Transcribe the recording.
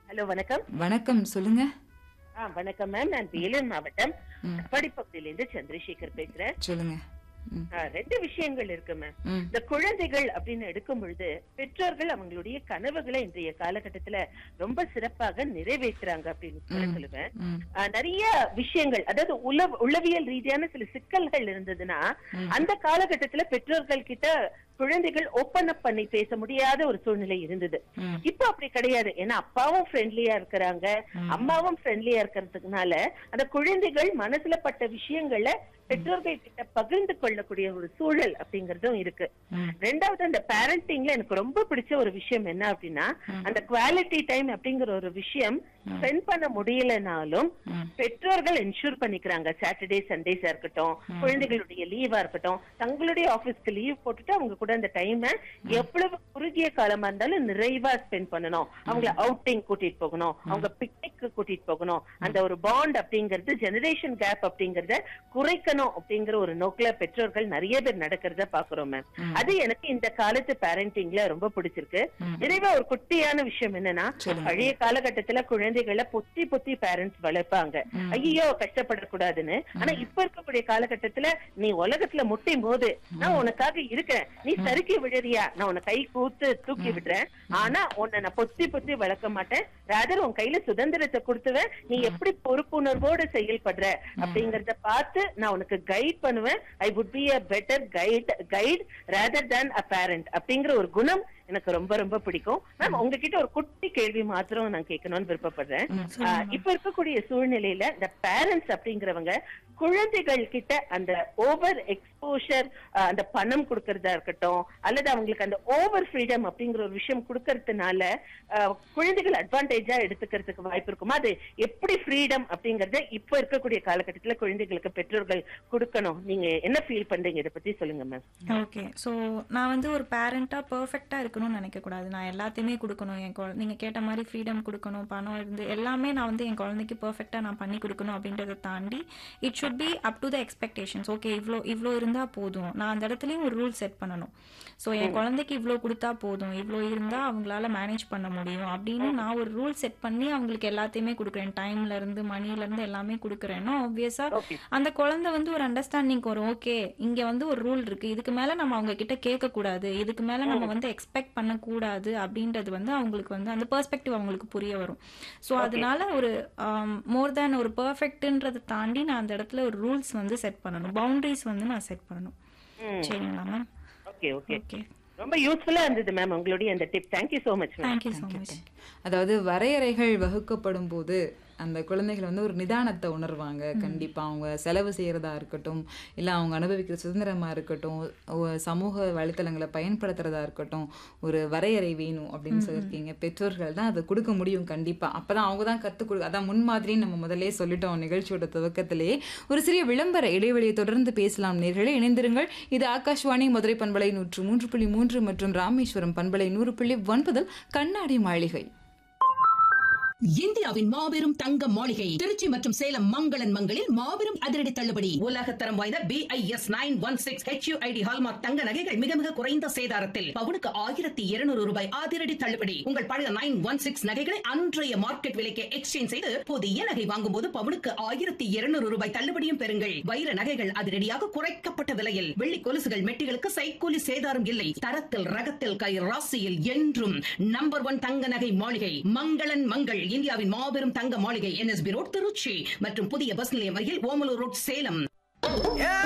Hello வணக்கம் வணக்கம் சொல்லுங்க ஆ வணக்கம் மேம் நான் வேலூர் மாவட்டம் ம். படிப்பகுதியிலிருந்து சந்திரசேகர் பேசுறேன் சொல்லுங்க ம், ஆ, ரெண்டு விஷயங்கள் இருக்கு மேம் ம், இந்த குழந்தைகள் அப்படின்னு எடுக்கும் பொழுது பெற்றோர்கள் அவங்களுடைய கனவுகளை இன்றைய காலகட்டத்துல ரொம்ப சிறப்பாக நிறைவேற்றுறாங்க அப்படின்னு கூட ம். சொல்லுவேன் ம், ஆ, நிறைய விஷயங்கள் அதாவது உள உளவியல் ரீதியான சில சிக்கல்கள் இருந்ததுன்னா ம். அந்த காலகட்டத்துல பெற்றோர்கள் கிட்ட குழந்தைகள் ஓபன் அப் பண்ணி பேச முடியாத ஒரு சூழ்நிலை இருந்தது ம். இப்ப அப்படி கிடையாது ஏன்னா அப்பாவும் ஃப்ரெண்ட்லியா இருக்கிறாங்க ம். அம்மாவும் ஃப்ரெண்ட்லியா இருக்கிறதுனால அந்த குழந்தைகள் மனசுல பட்ட விஷயங்களை பெற்றோர்கள் கிட்ட பகிர்ந்து கொள்ளக்கூடிய ஒரு சூழல் அப்படிங்கறதும் இருக்கு ம். ரெண்டாவது அந்த பேரண்டிங்ல எனக்கு ரொம்ப பிடிச்ச ஒரு விஷயம் என்ன அப்படின்னா ம். அந்த குவாலிட்டி டைம் அப்படிங்கிற ஒரு விஷயம் ம். ஸ்பெண்ட் பண்ண முடியலனாலும் ம். பெற்றோர்கள் என்ஷூர் பண்ணிக்கிறாங்க சாட்டர்டே சண்டேஸா இருக்கட்டும் ம். குழந்தைகளுடைய லீவா இருக்கட்டும் தங்களுடைய ஆபீஸ்க்கு லீவ் போட்டுட்டு அவங்க கூட அந்த டைமை எவ்வளவு குறுகிய காலமா இருந்தாலும் நிறைவா ஸ்பெண்ட் பண்ணணும் அவங்கள அவுட்டிங் கூட்டிட்டு போகணும் அவங்க பிக்னிக் கூட்டிட்டு போகணும் அந்த ஒரு பாண்ட் அப்படிங்கிறது ஜெனரேஷன் கேப் அப்படிங்கறத குறைக்கணும் அப்படிங்கிற ஒரு நோக்கில பெற்றோர்கள் நிறைய பேர் நடக்கிறத பாக்குறோம் மேம் ம். அது எனக்கு இந்த காலத்து பேரண்டிங்ல ரொம்ப பிடிச்சிருக்கு ம். நிறைவா ஒரு குட்டியான விஷயம் என்னன்னா சொல்லுங்க. பழைய காலகட்டத்துல குழந்தைகளை பொத்தி பொத்தி பேரண்ட்ஸ் வளர்ப்பாங்க ம். ஐயோ கஷ்டப்படக்கூடாதுன்னு ஆனா இப்ப இருக்கக்கூடிய காலகட்டத்துல நீ உலகத்துல முட்டும் போது நான் உனக்காக இருக்கேன் நீ சறுக்கி விடுறியா நான் உன்னை கை கூத்து தூக்கி விடுறேன் ஆனா உன்னை நான் பொத்தி பொத்தி வளர்க்க மாட்டேன் ராதர் உன் கையில சுதந்திரத்தை கொடுத்துவேன் நீ எப்படி பொறுப்புணர்வோடு செயல்படுற அப்படிங்கறத பார்த்து நான் உனக்கு கைட் பண்ணுவேன் I would be a better guide guide rather than a parent அப்படிங்கிற ஒரு குணம் எனக்கு ரொம்ப ரொம்ப பிடிக்கும் மேம் உங்ககிட்ட ஒரு குட்டி கேள்வி மாத்திரம் நான் கேட்கணும்னு விருப்பப்படுறேன் ம். ஆஹ் இப்ப இருக்கக்கூடிய சூழ்நிலையில இந்த பேரண்ட்ஸ் அப்படிங்கிறவங்க குழந்தைகள் கிட்ட அந்த ஓவர் எக்ஸ்போஷர் அந்த பணம் கொடுக்கறதா இருக்கட்டும் அல்லது அவங்களுக்கு அந்த ஓவர் ஃப்ரீடம் அப்படிங்கிற ஒரு விஷயம் கொடுக்கறதுனால ஆஹ் குழந்தைகள் அட்வான்டேஜா எடுத்துக்கிறதுக்கு வாய்ப்பு இருக்குமா அது எப்படி ஃப்ரீடம் அப்படிங்கறத இப்ப இருக்கக்கூடிய காலகட்டத்துல குழந்தைகளுக்கு பெற்றோர்கள் கொடுக்கணும் நீங்க என்ன ஃபீல் பண்றீங்க இதை பத்தி சொல்லுங்க மேம் ஓகே ஸோ நான் வந்து ஒரு பேரண்ட்டாக பர்ஃபெக்டாக இருக்கணும்னு நினைக்கக்கூடாது நான் எல்லாத்தையுமே கொடுக்கணும் என் குழ நீங்கள் கேட்ட மாதிரி ஃப்ரீடம் கொடுக்கணும் பணம் இருந்து எல்லாமே நான் வந்து என் குழந்தைக்கு பர்ஃபெக்டாக நான் பண்ணி கொடுக்கணும் அப்படின்றத தாண்டி it should be up to the expectations okay இவ்வளோ இவ்வளோ இருந்தால் போதும் நான் அந்த இடத்துலையும் ஒரு ரூல் செட் பண்ணணும் ஸோ என் குழந்தைக்கு இவ்வளோ கொடுத்தா போதும் இவ்வளோ இருந்தால் அவங்களால மேனேஜ் பண்ண முடியும் அப்படின்னு நான் ஒரு ரூல் செட் பண்ணி அவங்களுக்கு எல்லாத்தையுமே கொடுக்குறேன் டைம்ல இருந்து மணில இருந்து எல்லாமே கொடுக்குறேன்னா ஆப்வியஸாக ஓகே அந்த குழந்தை வந்து ஒரு அண்டர்ஸ்டாண்டிங் வரும் ஓகே இங்க வந்து ஒரு ரூல் இருக்கு இதுக்கு மேல நம்ம அவங்க கிட்ட கேட்க கூடாது இதுக்கு மேல நம்ம வந்து எக்ஸ்பெக்ட் பண்ண கூடாது அப்படின்றது வந்து அவங்களுக்கு வந்து அந்த பெர்ஸ்பெக்டிவ் அவங்களுக்கு புரிய வரும் ஸோ அதனால ஒரு மோர் தேன் ஒரு பெர்ஃபெக்ட்ன்றதை தாண்டி நான் அந்த இடத்துல ஒரு ரூல்ஸ் வந்து செட் பண்ணணும் பவுண்டரிஸ் வந்து நான் செட் பண்ணணும் சரிங்களா மேம் ஓகே ஓகே ஓகே ரொம்ப யூஸ்ஃபுல்லா இருந்தது மேம் உங்களுடைய அந்த tip thank you so much ma'am thank you so much அதாவது வரையறைகள் வகுக்கப்படும் போது அந்த குழந்தைகள் வந்து ஒரு நிதானத்தை உணர்வாங்க கண்டிப்பா அவங்க செலவு செய்யறதா இருக்கட்டும் இல்ல அவங்க அனுபவிக்கிற சுதந்திரமா இருக்கட்டும் ஒ- சமூக வலைத்தளங்களை பயன்படுத்துறதா இருக்கட்டும் ஒரு வரையறை வேணும் அப்படின்னு சொல்லியிருக்கீங்க பெற்றோர்கள் தான் அதை கொடுக்க முடியும் கண்டிப்பா அப்பதான் அவங்க தான் கத்துக் கொடு அதான் முன்மாதிரின்னு நம்ம முதல்லயே சொல்லிட்டோம் நிகழ்ச்சியோட துவக்கத்திலேயே ஒரு சிறிய விளம்பர இடைவெளியை தொடர்ந்து பேசலாம் நேர்களே இணைந்திருங்கள் இது ஆகாஷ்வாணி மதுரை பண்பலை நூற்று மூன்று புள்ளி மூன்று மற்றும் ராமேஸ்வரம் பண்பலை நூறு புள்ளி ஒன்பதில் கண்ணாடி மாளிகை இந்தியாவின் மாபெரும் தங்க மாளிகை திருச்சி மற்றும் சேலம் மங்களன் மங்களில் மாபெரும் அதிரடி தள்ளுபடி உலகத்தரம் வாய்ந்த B I S nine one six HUID hallmark தங்க நகைகள் மிக மிக குறைந்த சேதாரத்தில் பவுனுக்கு ஆயிரத்தி இருநூறு ரூபாய் அதிரடி தள்ளுபடி உங்கள் பழைய நைன் ஒன் சிக்ஸ் நகைகளை அன்றைய மார்க்கெட் விலைக்கு எக்ஸ்சேஞ்ச் செய்து புதிய நகை வாங்கும் போது பவுனுக்கு ஆயிரத்தி இருநூறு ரூபாய் தள்ளுபடியும் பெறுங்கள் வைர நகைகள் அதிரடியாக குறைக்கப்பட்ட விலையில் வெள்ளி கொலுசுகள் மெட்டிகளுக்கு சைக்கூலி சேதாரம் இல்லை தரத்தில் ரகத்தில் கை ராசியில் என்றும் நம்பர் ஒன் தங்க நகை மாளிகை மங்களன் மங்கள் இந்தியாவின் மாபெரும் தங்க மாளிகை என்எஸ்பி ரோட் திருச்சி மற்றும் புதிய பஸ் நிலையம் அருகில் ஓமலூர் ரோட் சேலம்